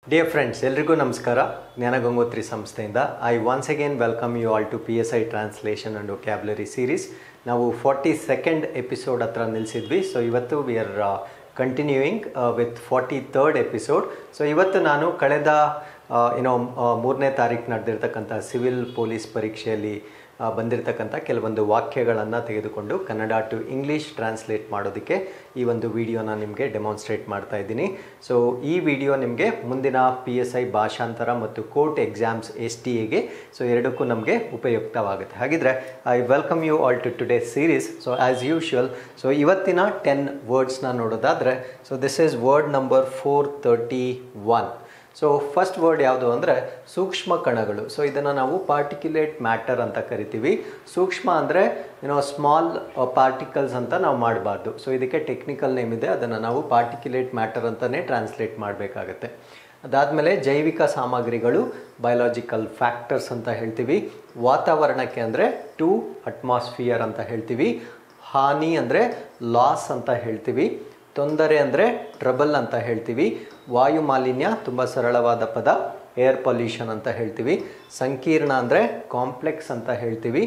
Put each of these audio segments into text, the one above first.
Dear friends ಎಲ್ರಿಗೂ ನಮಸ್ಕಾರ ಜ್ಞಾನ ಗಂಗೋತ್ರಿ ಸಂಸ್ಥೆಯಿಂದ I once again welcome you all to P S I translation and vocabulary series ನಾವು forty second episode ಹತ್ರ ನಿಲ್ಲಿಸಿದ್ವಿ so ಇವತ್ತು we are continuing with forty third episode so ಇವತ್ತು ನಾನು ಕಳೆದ ಏನೋ ಮೂರನೇ ತಾರೀಕು ನಡೆದಿರ್ತಕ್ಕಂಥ ಸಿವಿಲ್ ಪೊಲೀಸ್ ಪರೀಕ್ಷೆಯಲ್ಲಿ ಆ, ಬಂದಿರತಕ್ಕಂಥ ಕೆಲವೊಂದು ವಾಕ್ಯಗಳನ್ನು ತೆಗೆದುಕೊಂಡು ಕನ್ನಡ ಟು ಇಂಗ್ಲೀಷ್ ಟ್ರಾನ್ಸ್ಲೇಟ್ ಮಾಡೋದಕ್ಕೆ ಈ ಒಂದು ವಿಡಿಯೋನ ನಿಮಗೆ ಡೆಮಾನ್ಸ್ಟ್ರೇಟ್ ಮಾಡ್ತಾ ಇದ್ದೀನಿ ಸೊ ಈ ವಿಡಿಯೋ ನಿಮಗೆ ಮುಂದಿನ ಪಿ ಎಸ್ ಐ ಭಾಷಾಂತರ ಮತ್ತು ಕೋರ್ಟ್ ಎಕ್ಸಾಮ್ಸ್ ಎಸ್ ಟಿ ಎಗೆ ಸೊ ಎರಡಕ್ಕೂ ನಮಗೆ ಉಪಯುಕ್ತವಾಗುತ್ತೆ ಹಾಗಿದ್ರೆ I welcome you all to today series so as usual so ಇವತ್ತಿನ ಟೆನ್ ವರ್ಡ್ಸ್ನ ನೋಡೋದಾದರೆ so this is word number four thirty one so first word ಯಾವುದು ಅಂದರೆ ಸೂಕ್ಷ್ಮ ಕಣಗಳು ಸೊ ಇದನ್ನು ನಾವು ಪಾರ್ಟಿಕ್ಯುಲೇಟ್ ಮ್ಯಾಟರ್ ಅಂತ ಕರಿತೀವಿ ಸೂಕ್ಷ್ಮ ಅಂದರೆ ಏನೋ ಸ್ಮಾಲ್ ಪಾರ್ಟಿಕಲ್ಸ್ ಅಂತ ನಾವು ಮಾಡಬಾರ್ದು ಸೊ ಇದಕ್ಕೆ ಟೆಕ್ನಿಕಲ್ ನೇಮ್ ಇದೆ ಅದನ್ನು ನಾವು ಪಾರ್ಟಿಕ್ಯುಲೇಟ್ ಮ್ಯಾಟರ್ ಅಂತಲೇ ಟ್ರಾನ್ಸ್ಲೇಟ್ ಮಾಡಬೇಕಾಗತ್ತೆ ಅದಾದಮೇಲೆ ಜೈವಿಕ ಸಾಮಗ್ರಿಗಳು ಬಯೋಲಾಜಿಕಲ್ ಫ್ಯಾಕ್ಟರ್ಸ್ ಅಂತ ಹೇಳ್ತೀವಿ ವಾತಾವರಣಕ್ಕೆ ಅಂದರೆ ಟು ಅಟ್ಮಾಸ್ಫಿಯರ್ ಅಂತ ಹೇಳ್ತೀವಿ ಹಾನಿ ಅಂದರೆ ಲಾಸ್ ಅಂತ ಹೇಳ್ತೀವಿ ತೊಂದರೆ ಅಂದರೆ ಟ್ರಬಲ್ ಅಂತ ಹೇಳ್ತೀವಿ ವಾಯು ಮಾಲಿನ್ಯ ತುಂಬ ಸರಳವಾದ ಪದ ಏರ್ ಪೊಲ್ಯೂಷನ್ ಅಂತ ಹೇಳ್ತೀವಿ ಸಂಕೀರ್ಣ ಅಂದರೆ ಕಾಂಪ್ಲೆಕ್ಸ್ ಅಂತ ಹೇಳ್ತೀವಿ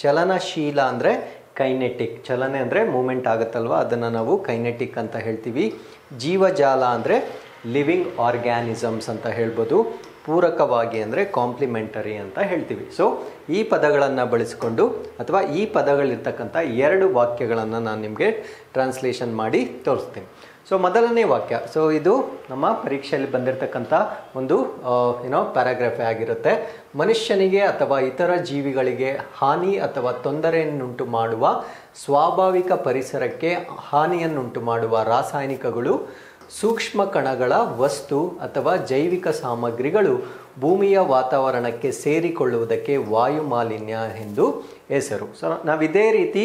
ಚಲನಶೀಲ ಅಂದರೆ ಕೈನೆಟಿಕ್ ಚಲನೆ ಅಂದರೆ ಮೂಮೆಂಟ್ ಆಗುತ್ತಲ್ವ ಅದನ್ನು ನಾವು ಕೈನೆಟಿಕ್ ಅಂತ ಹೇಳ್ತೀವಿ ಜೀವಜಾಲ ಅಂದರೆ ಲಿವಿಂಗ್ ಆರ್ಗ್ಯಾನಿಸಮ್ಸ್ ಅಂತ ಹೇಳ್ಬೋದು ಪೂರಕವಾಗಿ ಅಂದರೆ ಕಾಂಪ್ಲಿಮೆಂಟರಿ ಅಂತ ಹೇಳ್ತೀವಿ ಸೊ ಈ ಪದಗಳನ್ನು ಬಳಸಿಕೊಂಡು ಅಥವಾ ಈ ಪದಗಳಿರ್ತಕ್ಕಂಥ ಎರಡು ವಾಕ್ಯಗಳನ್ನು ನಾನು ನಿಮಗೆ ಟ್ರಾನ್ಸ್ಲೇಷನ್ ಮಾಡಿ ತೋರಿಸ್ತೀನಿ ಸೊ ಮೊದಲನೇ ವಾಕ್ಯ ಸೊ ಇದು ನಮ್ಮ ಪರೀಕ್ಷೆಯಲ್ಲಿ ಬಂದಿರತಕ್ಕಂಥ ಒಂದು ಆ, ಏನೋ ಪ್ಯಾರಾಗ್ರಾಫೇ ಆಗಿರುತ್ತೆ ಮನುಷ್ಯನಿಗೆ ಅಥವಾ ಇತರ ಜೀವಿಗಳಿಗೆ ಹಾನಿ ಅಥವಾ ತೊಂದರೆಯನ್ನುಂಟು ಮಾಡುವ ಸ್ವಾಭಾವಿಕ ಪರಿಸರಕ್ಕೆ ಹಾನಿಯನ್ನುಂಟು ಮಾಡುವ ರಾಸಾಯನಿಕಗಳು ಸೂಕ್ಷ್ಮ ಕಣಗಳ ವಸ್ತು ಅಥವಾ ಜೈವಿಕ ಸಾಮಗ್ರಿಗಳು ಭೂಮಿಯ ವಾತಾವರಣಕ್ಕೆ ಸೇರಿಕೊಳ್ಳುವುದಕ್ಕೆ ವಾಯು ಮಾಲಿನ್ಯ ಎಂದು ಹೆಸರು ಸೊ ನಾವು ಇದೇ ರೀತಿ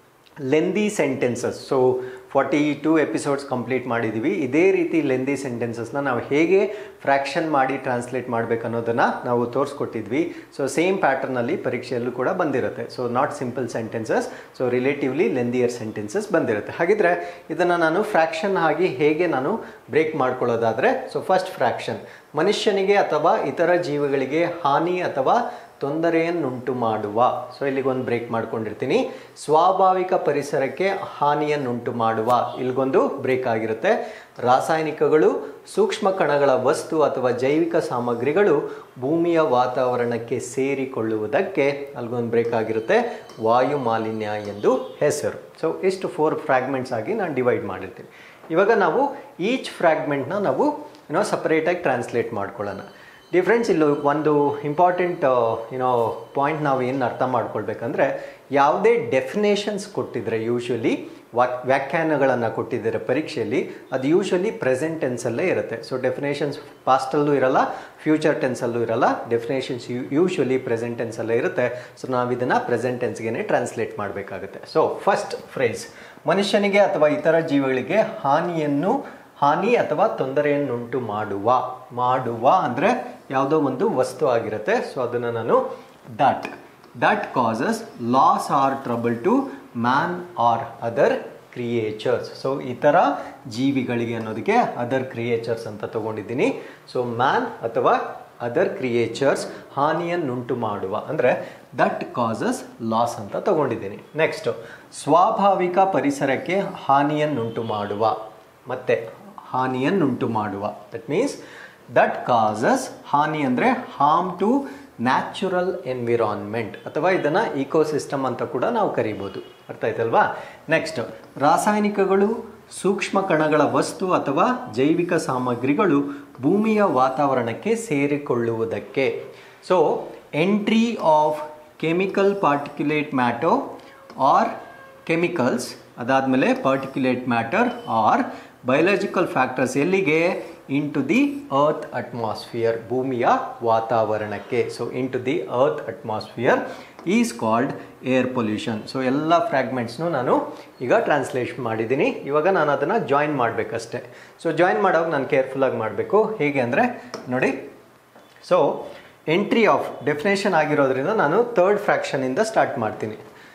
lengthy sentences so forty two episodes complete ಮಾಡಿದ್ದೀವಿ ಇದೇ ರೀತಿ ಲೆಂದಿ ಸೆಂಟೆನ್ಸಸ್ನ ನಾವು ಹೇಗೆ ಫ್ರ್ಯಾಕ್ಷನ್ ಮಾಡಿ ಟ್ರಾನ್ಸ್ಲೇಟ್ ಮಾಡಬೇಕು ಅನ್ನೋದನ್ನು ನಾವು ತೋರಿಸ್ಕೊಟ್ಟಿದ್ವಿ ಸೊ ಸೇಮ್ ಪ್ಯಾಟರ್ನಲ್ಲಿ ಪರೀಕ್ಷೆಯಲ್ಲೂ ಕೂಡ ಬಂದಿರುತ್ತೆ so not simple sentences so relatively lengthier sentences ಬಂದಿರುತ್ತೆ ಹಾಗಿದ್ರೆ ಇದನ್ನು ನಾನು ಫ್ರ್ಯಾಕ್ಷನ್ ಆಗಿ ಹೇಗೆ ನಾನು ಬ್ರೇಕ್ ಮಾಡ್ಕೊಳ್ಳೋದಾದರೆ ಸೊ ಫಸ್ಟ್ ಫ್ರ್ಯಾಕ್ಷನ್ ಮನುಷ್ಯನಿಗೆ ಅಥವಾ ಇತರ ಜೀವಿಗಳಿಗೆ ಹಾನಿ ಅಥವಾ ತೊಂದರೆಯನ್ನುಂಟು ಮಾಡುವ ಸೊ ಇಲ್ಲಿಗೊಂದು ಬ್ರೇಕ್ ಮಾಡ್ಕೊಂಡಿರ್ತೀನಿ ಸ್ವಾಭಾವಿಕ ಪರಿಸರಕ್ಕೆ ಹಾನಿಯನ್ನುಂಟು ಮಾಡುವ ಇಲ್ಲಿಗೊಂದು ಬ್ರೇಕ್ ಆಗಿರುತ್ತೆ ರಾಸಾಯನಿಕಗಳು ಸೂಕ್ಷ್ಮ ಕಣಗಳ ವಸ್ತು ಅಥವಾ ಜೈವಿಕ ಸಾಮಗ್ರಿಗಳು ಭೂಮಿಯ ವಾತಾವರಣಕ್ಕೆ ಸೇರಿಕೊಳ್ಳುವುದಕ್ಕೆ ಅಲ್ಲಿಗೊಂದು ಬ್ರೇಕ್ ಆಗಿರುತ್ತೆ ವಾಯು ಮಾಲಿನ್ಯ ಎಂದು ಹೆಸರು ಸೊ ಇಷ್ಟು ಫೋರ್ ಫ್ರ್ಯಾಗ್ಮೆಂಟ್ಸ್ ಆಗಿ ನಾನು ಡಿವೈಡ್ ಮಾಡಿರ್ತೀನಿ ಇವಾಗ ನಾವು ಈಚ್ ಫ್ರ್ಯಾಗ್ಮೆಂಟ್ನ ನಾವು ಏನೋ ಸಪ್ರೇಟಾಗಿ ಟ್ರಾನ್ಸ್ಲೇಟ್ ಮಾಡ್ಕೊಳ್ಳೋಣ ಡಿಫ್ರೆನ್ಸ್ ಇಲ್ಲಿ ಒಂದು ಇಂಪಾರ್ಟೆಂಟ್ ಏನೋ ಪಾಯಿಂಟ್ ನಾವು ಏನು ಅರ್ಥ ಮಾಡ್ಕೊಳ್ಬೇಕಂದ್ರೆ ಯಾವುದೇ ಡೆಫಿನೇಷನ್ಸ್ ಕೊಟ್ಟಿದ್ರೆ ಯೂಶ್ವಲಿ ವಾಕ್ ವ್ಯಾಖ್ಯಾನಗಳನ್ನು ಕೊಟ್ಟಿದ್ದಾರೆ ಪರೀಕ್ಷೆಯಲ್ಲಿ ಅದು ಯೂಶ್ವಲಿ ಪ್ರೆಸೆಂಟ್ ಟೆನ್ಸಲ್ಲೇ ಇರುತ್ತೆ ಸೊ ಡೆಫಿನೇಷನ್ಸ್ ಪಾಸ್ಟಲ್ಲೂ ಇರಲ್ಲ ಫ್ಯೂಚರ್ ಟೆನ್ಸಲ್ಲೂ ಇರಲ್ಲ ಡೆಫಿನೇಷನ್ಸ್ ಯೂಶ್ವಲಿ ಪ್ರೆಸೆಂಟ್ ಟೆನ್ಸಲ್ಲೇ ಇರುತ್ತೆ ಸೊ ನಾವು ಇದನ್ನು ಪ್ರೆಸೆಂಟ್ ಟೆನ್ಸ್ಗೆ ಟ್ರಾನ್ಸ್ಲೇಟ್ ಮಾಡಬೇಕಾಗುತ್ತೆ ಸೊ ಫಸ್ಟ್ ಫ್ರೇಸ್ ಮನುಷ್ಯನಿಗೆ ಅಥವಾ ಇತರ ಜೀವಿಗಳಿಗೆ ಹಾನಿಯನ್ನು ಹಾನಿ ಅಥವಾ ತೊಂದರೆಯನ್ನುಂಟು ಮಾಡುವ ಮಾಡುವ ಅಂದರೆ ಯಾವುದೋ ಒಂದು ವಸ್ತು ಆಗಿರುತ್ತೆ ಸೊ ಅದನ್ನು ನಾನು that that causes loss or trouble to man or other creatures so ಇತರ ಜೀವಿಗಳಿಗೆ ಅನ್ನೋದಕ್ಕೆ ಅದರ್ ಕ್ರಿಯೇಚರ್ಸ್ ಅಂತ ತಗೊಂಡಿದ್ದೀನಿ ಸೊ ಮ್ಯಾನ್ ಅಥವಾ ಅದರ್ ಕ್ರಿಯೇಚರ್ಸ್ ಹಾನಿಯನ್ನುಂಟು ಮಾಡುವ ಅಂದರೆ ದಟ್ ಕಾಸಸ್ ಲಾಸ್ ಅಂತ ತಗೊಂಡಿದ್ದೀನಿ ನೆಕ್ಸ್ಟ್ ಸ್ವಾಭಾವಿಕ ಪರಿಸರಕ್ಕೆ ಹಾನಿಯನ್ನುಂಟು ಮಾಡುವ ಮತ್ತೆ ಹಾನಿಯನ್ನುಂಟು ಮಾಡುವ ದಟ್ ಮೀನ್ಸ್ ದಟ್ ಕಾಸಸ್ ಹಾನಿ ಅಂದರೆ ಹಾರ್ಮ್ ಟು ನ್ಯಾಚುರಲ್ ಎನ್ವಿರಾನ್ಮೆಂಟ್ ಅಥವಾ ಇದನ್ನು ಇಕೋಸಿಸ್ಟಮ್ ಅಂತ ಕೂಡ ನಾವು ಕರಿಬೋದು ಅರ್ಥ ಆಯ್ತಲ್ವಾ ನೆಕ್ಸ್ಟ್ ರಾಸಾಯನಿಕಗಳು ಸೂಕ್ಷ್ಮ ಕಣಗಳ ವಸ್ತು ಅಥವಾ ಜೈವಿಕ ಸಾಮಗ್ರಿಗಳು ಭೂಮಿಯ ವಾತಾವರಣಕ್ಕೆ ಸೇರಿಕೊಳ್ಳುವುದಕ್ಕೆ so entry of chemical particulate matter or chemicals ಅದಾದಮೇಲೆ particulate matter or biological factors ಎಲ್ಲಿಗೆ into the earth atmosphere ಭೂಮಿಯ ವಾತಾವರಣಕ್ಕೆ so into the earth atmosphere is called air pollution so ಎಲ್ಲ ಫ್ರ್ಯಾಗ್ಮೆಂಟ್ಸ್ನು ನಾನು ಈಗ ಟ್ರಾನ್ಸ್ಲೇಟ್ ಮಾಡಿದ್ದೀನಿ ಇವಾಗ ನಾನು ಅದನ್ನು ಜಾಯಿನ್ ಮಾಡಬೇಕಷ್ಟೆ ಸೊ ಜಾಯಿನ್ ಮಾಡೋವಾಗ ನಾನು ಕೇರ್ಫುಲ್ಲಾಗಿ ಮಾಡಬೇಕು ಹೇಗೆ ಅಂದರೆ ನೋಡಿ ಸೊ ಎಂಟ್ರಿ ಆಫ್ ಡೆಫಿನೇಷನ್ ಆಗಿರೋದ್ರಿಂದ ನಾನು ತರ್ಡ್ ಫ್ರ್ಯಾಕ್ಷನಿಂದ ಸ್ಟಾರ್ಟ್ ಮಾಡ್ತೀನಿ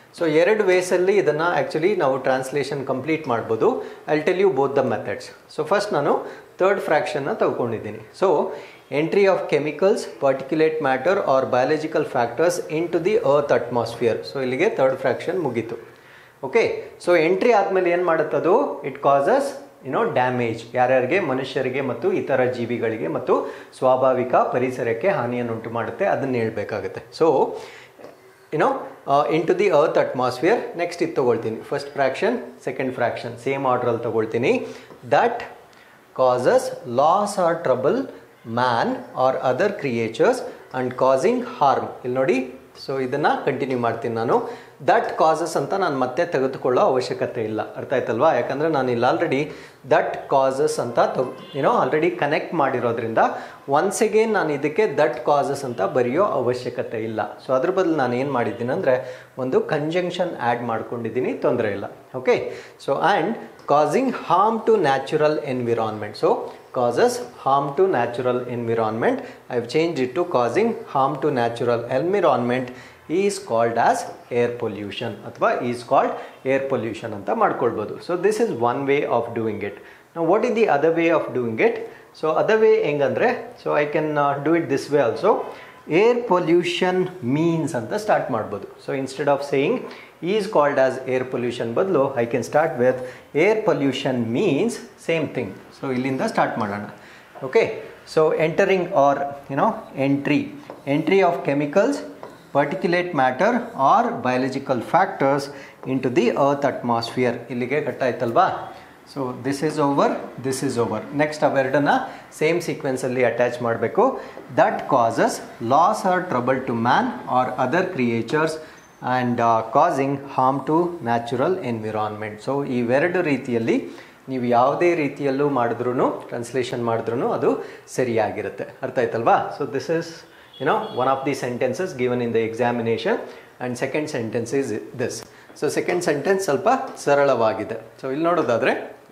ಸೊ ಎರಡು ವೇಸಲ್ಲಿ ಇದನ್ನು ಆ್ಯಕ್ಚುಲಿ ನಾವು ಟ್ರಾನ್ಸ್ಲೇಷನ್ ಕಂಪ್ಲೀಟ್ ಮಾಡ್ಬೋದು I tell you both the methods so first ನಾನು ಥರ್ಡ್ ಫ್ರ್ಯಾಕ್ಷನ್ನ ತಗೊಂಡಿದ್ದೀನಿ so entry of chemicals particulate matter or biological factors into the earth atmosphere so ಇಲ್ಲಿಗೆ ಥರ್ಡ್ ಫ್ರ್ಯಾಕ್ಷನ್ ಮುಗೀತು ಓಕೆ ಸೊ ಎಂಟ್ರಿ ಆದಮೇಲೆ ಏನು ಮಾಡುತ್ತದು it causes you know damage ಯಾರ್ಯಾರಿಗೆ ಮನುಷ್ಯರಿಗೆ ಮತ್ತು ಇತರ ಜೀವಿಗಳಿಗೆ ಮತ್ತು ಸ್ವಾಭಾವಿಕ ಪರಿಸರಕ್ಕೆ ಹಾನಿಯನ್ನುಂಟು ಮಾಡುತ್ತೆ ಅದನ್ನು ಹೇಳ್ಬೇಕಾಗುತ್ತೆ so you know into the earth atmosphere next ಇದು ತೊಗೊಳ್ತೀನಿ first fraction second fraction same ಆರ್ಡ್ರಲ್ಲಿ ತೊಗೊಳ್ತೀನಿ that causes loss or trouble man or other creatures and causing harm ಇಲ್ಲಿ ನೋಡಿ ಸೊ ಇದನ್ನು ಕಂಟಿನ್ಯೂ ಮಾಡ್ತೀನಿ ನಾನು ದಟ್ ಕಾಸಸ್ ಅಂತ ನಾನು ಮತ್ತೆ ತೆಗೆದುಕೊಳ್ಳೋ ಅವಶ್ಯಕತೆ ಇಲ್ಲ ಅರ್ಥ ಆಯ್ತಲ್ವಾ ಯಾಕಂದರೆ ನಾನು ಇಲ್ಲಿ ಆಲ್ರೆಡಿ ದಟ್ ಕಾಸಸ್ ಅಂತ ತಗೊ ಏನೋ ಆಲ್ರೆಡಿ ಕನೆಕ್ಟ್ ಮಾಡಿರೋದ್ರಿಂದ ಒನ್ಸ್ ಅಗೇನ್ ನಾನು ಇದಕ್ಕೆ ದಟ್ ಕಾಸಸ್ ಅಂತ ಬರೆಯೋ ಅವಶ್ಯಕತೆ ಇಲ್ಲ ಸೊ ಅದ್ರ ಬದಲು ನಾನು ಏನು ಮಾಡಿದ್ದೀನಿ ಅಂದರೆ ಒಂದು ಕಂಜಂಕ್ಷನ್ ಆ್ಯಡ್ ಮಾಡ್ಕೊಂಡಿದ್ದೀನಿ ತೊಂದರೆ ಇಲ್ಲ okay so and causing harm to natural environment. So, causes harm to natural environment. I have changed it to causing harm to natural environment is called as air pollution ಅಥವಾ is called air pollution ಅಂತ ಮಾಡ್ಕೊಳ್ಬೋದು so this is one way of doing it ನಾವು what is the other way of doing it so other way ಹೆಂಗಂದರೆ so I can do it this way also air pollution means ಅಂತ start ಮಾಡ್ಬೋದು so instead of saying is called as air pollution ಬದಲು I can start with air pollution means same thing so ಇಲ್ಲಿಂದ start ಮಾಡೋಣ okay so entering or you know entry entry of chemicals particulate matter or biological factors into the earth atmosphere ಇಲ್ಲಿಗೆ ಕಟ್ಟಾಯ್ತಲ್ವಾ so this is over this is over next ಅವೆರಡನ್ನ same ಸೀಕ್ವೆನ್ಸಲ್ಲಿ attach ಮಾಡಬೇಕು that causes loss or trouble to man or other creatures and causing harm to natural environment so ಇವೆರಡು ರೀತಿಯಲ್ಲಿ ನೀವು ಯಾವುದೇ ರೀತಿಯಲ್ಲೂ ಮಾಡಿದ್ರೂ ಟ್ರಾನ್ಸ್ಲೇಷನ್ ಮಾಡಿದ್ರೂ ಅದು ಸರಿಯಾಗಿರುತ್ತೆ ಅರ್ಥ ಆಯ್ತಲ್ವಾ so this is you know one of the sentences given in the examination and second sentence is this so second sentence ಸ್ವಲ್ಪ ಸರಳವಾಗಿದೆ ಸೊ ಇಲ್ಲಿ ನೋಡೋದಾದರೆ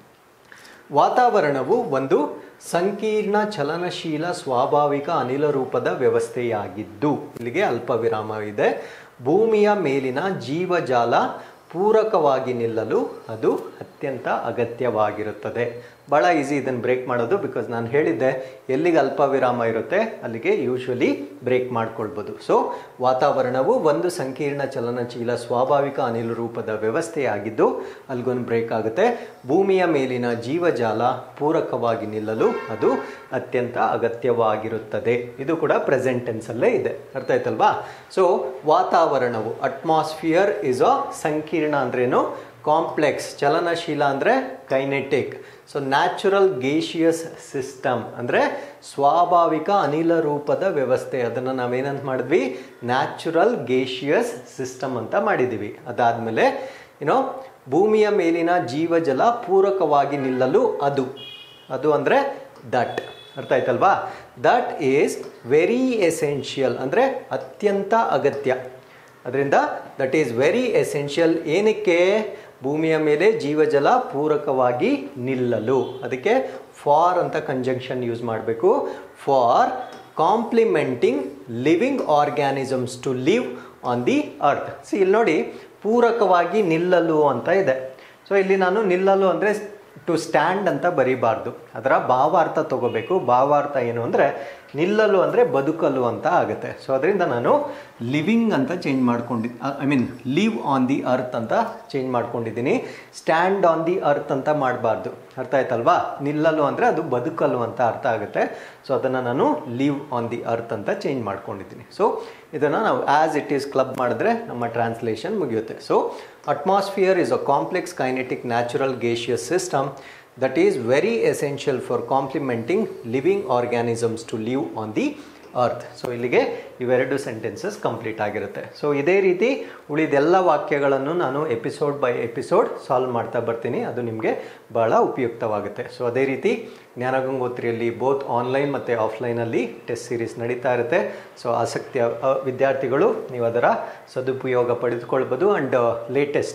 ವಾತಾವರಣವು ಒಂದು ಸಂಕೀರ್ಣ ಚಲನಶೀಲ ಸ್ವಾಭಾವಿಕ ಅನಿಲ ರೂಪದ ವ್ಯವಸ್ಥೆಯಾಗಿದ್ದು ಇಲ್ಲಿಗೆ ಅಲ್ಪ ವಿರಾಮ ಇದೆ ಭೂಮಿಯ ಮೇಲಿನ ಜೀವಜಾಲ ಪೂರಕವಾಗಿ ನಿಲ್ಲಲು ಅದು ಅತ್ಯಂತ ಅಗತ್ಯವಾಗಿರುತ್ತದೆ ಭಾಳ ಈಸಿ ಇದನ್ನು ಬ್ರೇಕ್ ಮಾಡೋದು ಬಿಕಾಸ್ ನಾನು ಹೇಳಿದ್ದೆ ಎಲ್ಲಿಗೆ ಅಲ್ಪ ವಿರಾಮ ಇರುತ್ತೆ ಅಲ್ಲಿಗೆ ಯೂಶ್ವಲಿ ಬ್ರೇಕ್ ಮಾಡ್ಕೊಳ್ಬೋದು ಸೊ ವಾತಾವರಣವು ಒಂದು ಸಂಕೀರ್ಣ ಚಲನಶೀಲ ಸ್ವಾಭಾವಿಕ ಅನಿಲ ರೂಪದ ವ್ಯವಸ್ಥೆಯಾಗಿದ್ದು ಅಲ್ಗೊಂದು ಬ್ರೇಕ್ ಆಗುತ್ತೆ ಭೂಮಿಯ ಮೇಲಿನ ಜೀವಜಾಲ ಪೂರಕವಾಗಿ ನಿಲ್ಲಲು ಅದು ಅತ್ಯಂತ ಅಗತ್ಯವಾಗಿರುತ್ತದೆ ಇದು ಕೂಡ ಪ್ರೆಸೆಂಟ್ ಟೆನ್ಸಲ್ಲೇ ಇದೆ ಅರ್ಥ ಆಯ್ತಲ್ವಾ ಸೊ ವಾತಾವರಣವು ಅಟ್ಮಾಸ್ಫಿಯರ್ ಇಸ್ ಅ ಸಂಕೀರ್ಣ ಅಂದ್ರೇನು ಕಾಂಪ್ಲೆಕ್ಸ್ ಚಲನಶೀಲ ಅಂದರೆ kinetic so natural gaseous system ಅಂದರೆ ಸ್ವಾಭಾವಿಕ ಅನಿಲ ರೂಪದ ವ್ಯವಸ್ಥೆ ಅದನ್ನು ನಾವೇನಂತ ಮಾಡಿದ್ವಿ ನ್ಯಾಚುರಲ್ ಗೇಷಿಯಸ್ ಸಿಸ್ಟಮ್ ಅಂತ ಮಾಡಿದ್ದೀವಿ ಅದಾದಮೇಲೆ ಏನೋ ಭೂಮಿಯ ಮೇಲಿನ ಜೀವಜಲ ಪೂರಕವಾಗಿ ನಿಲ್ಲಲು ಅದು ಅದು ಅಂದರೆ ದಟ್ ಅರ್ಥ ಆಯ್ತಲ್ವಾ ದಟ್ ಈಸ್ ವೆರಿ ಎಸೆನ್ಷಿಯಲ್ ಅಂದರೆ ಅತ್ಯಂತ ಅಗತ್ಯ ಅದರಿಂದ ದಟ್ ಈಸ್ ವೆರಿ ಎಸೆನ್ಷಿಯಲ್ ಏನಕ್ಕೆ ಭೂಮಿಯ ಮೇಲೆ ಜೀವಜಲ ಪೂರಕವಾಗಿ ನಿಲ್ಲಲು ಅದಕ್ಕೆ ಫಾರ್ ಅಂತ ಕಂಜಂಕ್ಷನ್ ಯೂಸ್ ಮಾಡಬೇಕು for complementing living organisms to live on the earth see ಇಲ್ಲಿ ನೋಡಿ ಪೂರಕವಾಗಿ ನಿಲ್ಲಲು ಅಂತ ಇದೆ ಸೊ ಇಲ್ಲಿ ನಾನು ನಿಲ್ಲಲು ಅಂದರೆ ಟು ಸ್ಟ್ಯಾಂಡ್ ಅಂತ ಬರೀಬಾರ್ದು ಅದರ ಭಾವಾರ್ಥ ತಗೋಬೇಕು ಭಾವಾರ್ಥ ಏನು ಅಂದರೆ ನಿಲ್ಲಲು ಅಂದರೆ ಬದುಕಲು ಅಂತ ಆಗುತ್ತೆ ಸೊ ಅದರಿಂದ ನಾನು ಲಿವಿಂಗ್ ಅಂತ ಚೇಂಜ್ ಮಾಡ್ಕೊಂಡಿದ್ದು I mean live on the earth ಅಂತ ಚೇಂಜ್ ಮಾಡ್ಕೊಂಡಿದ್ದೀನಿ ಸ್ಟ್ಯಾಂಡ್ ಆನ್ ದಿ ಅರ್ತ್ ಅಂತ ಮಾಡಬಾರ್ದು ಅರ್ಥ ಆಯ್ತಲ್ವಾ ನಿಲ್ಲಲು ಅಂದರೆ ಅದು ಬದುಕಲು ಅಂತ ಅರ್ಥ ಆಗುತ್ತೆ ಸೊ ಅದನ್ನು ನಾನು ಲಿವ್ ಆನ್ ದಿ ಅರ್ತ್ ಅಂತ ಚೇಂಜ್ ಮಾಡ್ಕೊಂಡಿದ್ದೀನಿ ಸೊ ಇದನ್ನು ನಾವು ಆ್ಯಸ್ ಇಟ್ ಈಸ್ ಕ್ಲಬ್ ಮಾಡಿದ್ರೆ ನಮ್ಮ ಟ್ರಾನ್ಸ್ಲೇಷನ್ ಮುಗಿಯುತ್ತೆ so atmosphere is a complex kinetic natural gaseous system that is very essential for complementing living organisms to live on the earth so ಇಲ್ಲಿಗೆ ಇವೆರಡು sentences complete ಆಗಿರುತ್ತೆ so ಇದೇ ರೀತಿ ಉಳಿದೆಲ್ಲ ವಾಕ್ಯಗಳನ್ನು ನಾನು ಎಪಿಸೋಡ್ ಬೈ ಎಪಿಸೋಡ್ ಸಾಲ್ವ್ ಮಾಡ್ತಾ ಬರ್ತೀನಿ ಅದು ನಿಮಗೆ ಬಹಳ ಉಪಯುಕ್ತವಾಗುತ್ತೆ ಸೊ ಅದೇ ರೀತಿ ಜ್ಞಾನಗಂಗೋತ್ರಿಯಲ್ಲಿ ಬೋತ್ ಆನ್ಲೈನ್ ಮತ್ತು ಆಫ್ಲೈನಲ್ಲಿ ಟೆಸ್ಟ್ ಸೀರೀಸ್ ನಡೀತಾ ಇರುತ್ತೆ ಸೊ ಆಸಕ್ತಿಯ ಅ, ವಿದ್ಯಾರ್ಥಿಗಳು ನೀವು ಅದರ ಸದುಪಯೋಗ ಪಡೆದುಕೊಳ್ಬೋದು ಆ್ಯಂಡ್ ಲೇಟೆಸ್ಟ್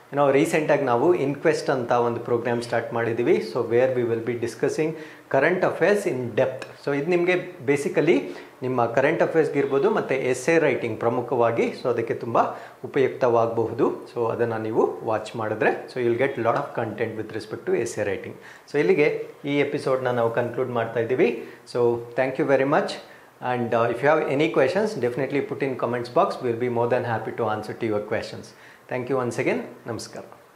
ಏನೋ ರೀಸೆಂಟಾಗಿ ನಾವು ಇನ್ಕ್ವೆಸ್ಟ್ ಅಂತ ಒಂದು ಪ್ರೋಗ್ರಾಮ್ ಸ್ಟಾರ್ಟ್ ಮಾಡಿದ್ದೀವಿ so where we will be discussing current affairs in depth so ಇದು ನಿಮಗೆ ಬೇಸಿಕಲಿ ನಿಮ್ಮ ಕರೆಂಟ್ ಅಫೇರ್ಸ್ಗೆ ಇರ್ಬೋದು ಮತ್ತು ಎಸ್ಸೆ ರೈಟಿಂಗ್ ಪ್ರಮುಖವಾಗಿ ಸೊ ಅದಕ್ಕೆ ತುಂಬ ಉಪಯುಕ್ತವಾಗಬಹುದು ಸೊ ಅದನ್ನು ನೀವು ವಾಚ್ ಮಾಡಿದ್ರೆ so you'll get lot of content with respect to essay writing so ಇಲ್ಲಿಗೆ ಈ ಎಪಿಸೋಡ್ನ ನಾವು ಕನ್ಕ್ಲೂಡ್ ಮಾಡ್ತಾ ಇದ್ದೀವಿ so thank you very much And uh, if you have any questions, definitely put in comments box. We'll be more than happy to answer to your questions. Thank you once again. Namaskar.